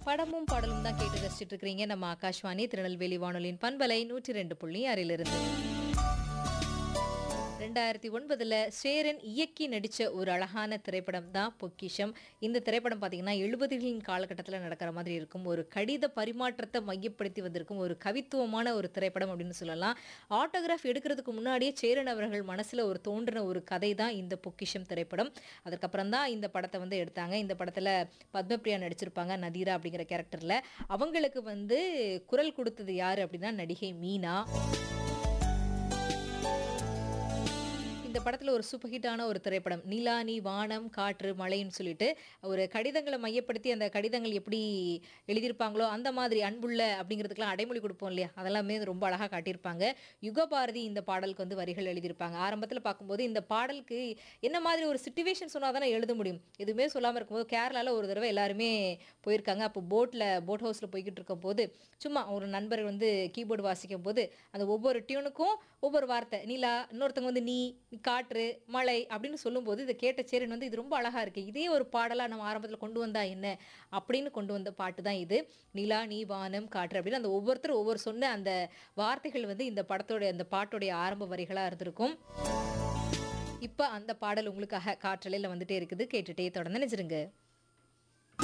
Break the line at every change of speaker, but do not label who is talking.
படமும் பாடலும் தான் கேட்டு ரசிச்சுட்டு இருக்கிறீங்க நம்ம ஆகாஷ்வாணி திருநெல்வேலி வானொலியின் பண்பலை நூற்றி ரெண்டு புள்ளி ஆறிலிருந்து ரெண்டாயிரத்தி ஒன்பதுல சேரன் இயக்கி நடிச்ச ஒரு அழகான திரைப்படம் தான் பொக்கிஷம் இந்த திரைப்படம் பார்த்தீங்கன்னா எழுபதுகளின் காலகட்டத்தில் நடக்கிற மாதிரி இருக்கும் ஒரு கடித பரிமாற்றத்தை மையப்படுத்தி வந்திருக்கும் ஒரு கவித்துவமான ஒரு திரைப்படம் அப்படின்னு சொல்லலாம் ஆட்டோகிராஃப் எடுக்கிறதுக்கு முன்னாடியே சேரன் அவர்கள் மனசுல ஒரு தோன்றின ஒரு கதை தான் இந்த பொக்கிஷம் திரைப்படம் அதுக்கப்புறம் தான் இந்த படத்தை வந்து எடுத்தாங்க இந்த படத்துல பத்மபிரியா நடிச்சிருப்பாங்க நதீரா அப்படிங்கிற கேரக்டர்ல அவங்களுக்கு வந்து குரல் கொடுத்தது யாரு அப்படின்னா நடிகை மீனா இந்த படத்தில் ஒரு சூப்பர் ஹிட்டான ஒரு திரைப்படம் நிலானி வானம் காற்று மழைன்னு சொல்லிட்டு ஒரு கடிதங்களை மையப்படுத்தி அந்த கடிதங்கள் எப்படி எழுதியிருப்பாங்களோ அந்த மாதிரி அன்புள்ள அப்படிங்கிறதுக்கெல்லாம் அடைமொழி கொடுப்போம் இல்லையா அதெல்லாமே ரொம்ப அழகாக காட்டியிருப்பாங்க யுகபாரதி இந்த பாடலுக்கு வந்து வரிகள் எழுதியிருப்பாங்க ஆரம்பத்தில் பார்க்கும்போது இந்த பாடலுக்கு என்ன மாதிரி ஒரு சுச்சுவேஷன் சொன்னால் தானே எழுத முடியும் எதுவுமே சொல்லாமல் இருக்கும்போது கேரளாவில் ஒரு தடவை எல்லாருமே போயிருக்காங்க அப்போ போட்டில் போட் ஹவுஸில் போய்கிட்டு இருக்கும் போது சும்மா ஒரு நண்பர் வந்து கீபோர்டு வாசிக்கும் போது அந்த ஒவ்வொரு டியூனுக்கும் ஒவ்வொரு வார்த்தை நிலா இன்னொருத்தவங்க வந்து நீ காற்று மழை அப்படின்னு சொல்லும்போது இதை கேட்ட சேரன் வந்து இது ரொம்ப அழகா இருக்கு இதே ஒரு பாடலா நம்ம ஆரம்பத்தில் கொண்டு வந்தா என்ன அப்படின்னு கொண்டு வந்த பாட்டு தான் இது நிலா நீ வானம் காற்று அப்படின்னு அந்த ஒவ்வொருத்தரும் ஒவ்வொரு சொன்ன அந்த வார்த்தைகள் வந்து இந்த படத்தோட அந்த பாட்டோடைய ஆரம்ப வரிகளா இருந்திருக்கும் இப்போ அந்த பாடல் உங்களுக்காக காற்றலையில் வந்துட்டே இருக்குது கேட்டுட்டே தொடர்ந்து நினைச்சிருங்க